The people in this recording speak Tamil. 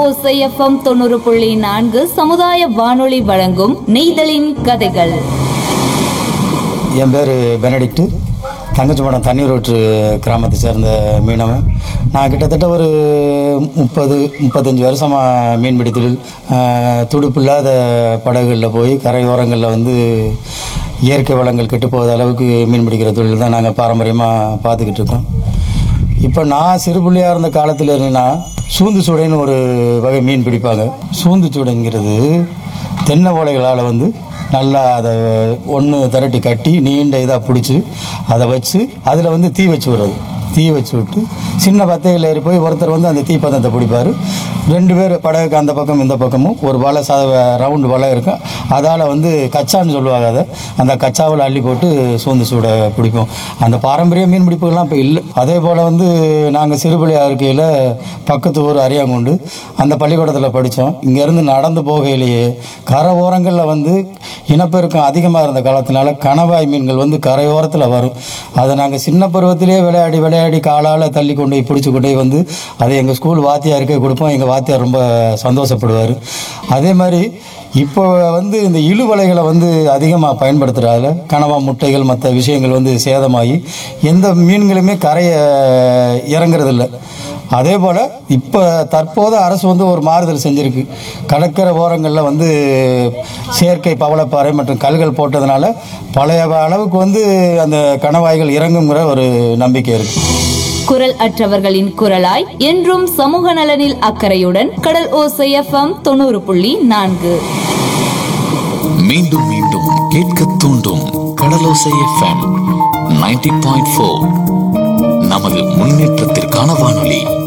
ஓசை எஃப்எம் தொண்ணூறு புள்ளி நான்கு சமுதாய வானொலி வழங்கும் நெய்தலின் கதைகள் என் பேர் பெனடிக்ட்டு தங்கச்சிமடம் தண்ணீர் ஊற்று கிராமத்தை சேர்ந்த மீனவன் நான் கிட்டத்தட்ட ஒரு முப்பது முப்பத்தஞ்சு வருஷமாக மீன்பிடி தொழில் ஆஹ், துடுப்பில்லாத படகுகளில் போய் கரையோரங்களில் வந்து இயற்கை வளங்கள் கெட்டு போகாத அளவுக்கு மீன் பிடிக்கிற தொழில் தான் நாங்கள் பாரம்பரியமாக பார்த்துக்கிட்டு இருக்கோம் இப்போ நான் சிறு பிள்ளையாக இருந்த காலத்தில் இருந்தேன்னா சூந்து சூடைன்னு ஒரு வகை மீன் பிடிப்பாங்க சூந்து சூடைங்கிறது தென்னை ஓலைகளால் வந்து நல்லா அதை ஒன்று திரட்டி கட்டி நீண்ட இதாக பிடிச்சி அதை வச்சு அதில் வந்து தீ வச்சு விடுறது தீ வச்சு விட்டு சின்ன பத்தையில் ஏறி போய் ஒருத்தர் வந்து அந்த தீப்பந்தத்தை பிடிப்பார் ரெண்டு பேர் படகுக்கு அந்த பக்கம் இந்த பக்கமும் ஒரு வலை ச ரவுண்டு வலை இருக்கும் அதால் வந்து கச்சான்னு சொல்லுவாங்க அதை அந்த கச்சாவில் அள்ளி போட்டு சூந்து சூட பிடிப்போம் அந்த பாரம்பரிய மீன் பிடிப்புகள்லாம் இப்போ இல்லை அதே போல் வந்து நாங்கள் சிறுபிள்ளையாக இருக்கையில் பக்கத்து ஊர் அரியாங்குண்டு அந்த பள்ளிக்கூடத்தில் படித்தோம் இங்கேருந்து நடந்து போகையிலேயே கரை ஓரங்களில் வந்து இனப்பெருக்கம் அதிகமாக இருந்த காலத்தினால கணவாய் மீன்கள் வந்து கரையோரத்தில் வரும் அதை நாங்கள் சின்ன பருவத்திலே விளையாடி விளையாடி காலால் தள்ளி கொண்டு போய் பிடிச்சி கொண்டு போய் வந்து அதை எங்கள் ஸ்கூல் வாத்தியாருக்கே கொடுப்போம் எங்கள் வாத்தியார் ரொம்ப சந்தோஷப்படுவார் அதே மாதிரி இப்போ வந்து இந்த இழுவலைகளை வந்து அதிகமாக பயன்படுத்துகிறதால கனவா முட்டைகள் மற்ற விஷயங்கள் வந்து சேதமாகி எந்த மீன்களுமே கரையை இறங்குறதில்ல அதே போல் இப்போ தற்போது அரசு வந்து ஒரு மாறுதல் செஞ்சிருக்கு கடற்கரை ஓரங்களில் வந்து செயற்கை பவளப்பாறை மற்றும் கல்கள் போட்டதுனால பழைய அளவுக்கு வந்து அந்த கணவாய்கள் இறங்குங்கிற ஒரு நம்பிக்கை இருக்குது குரல் அற்றவர்களின் குரலாய் என்றும் சமூக நலனில் அக்கறையுடன் கடல் ஓசை எஃப்எம் தொண்ணூறு புள்ளி நான்கு மீண்டும் மீண்டும் கேட்க தூண்டும் Kadalosai FM ninety point four நமது முன்னேற்றத்திற்கான வானொலி